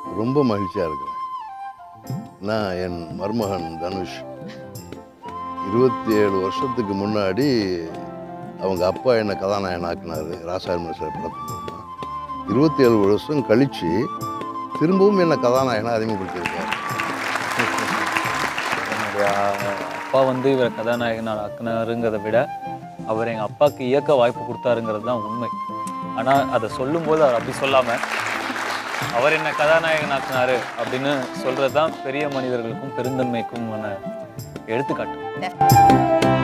ரொம்ப மகிழ்ச்சியாக இருக்கிறேன் நான் என் மருமகன் தனுஷ் இருபத்தி ஏழு வருஷத்துக்கு முன்னாடி அவங்க அப்பா என்ன கதாநாயகன் ஆக்குனாரு ராசாயன சார் படத்துக்கு மூலமா. இருபத்தி ஏழு வருஷம் கழித்து திரும்பவும் என்ன கதாநாயகனாக அறிமுகப்படுத்தியிருக்காரு என்னுடைய அப்பா வந்து இவரை கதாநாயகனால் ஆக்குனாருங்கிறத விட அவர் எங்கள் அப்பாவுக்கு இயக்க வாய்ப்பு கொடுத்தாருங்கிறது தான் உண்மை ஆனால் அதை சொல்லும்போது அவர் அப்படி சொல்லாமல் அவர் என்ன கதாநாயகன் ஆக்குனாரு அப்படின்னு சொல்கிறது தான் பெரிய மனிதர்களுக்கும் பெருந்தன்மைக்கும் எடுத்துக்காட்டு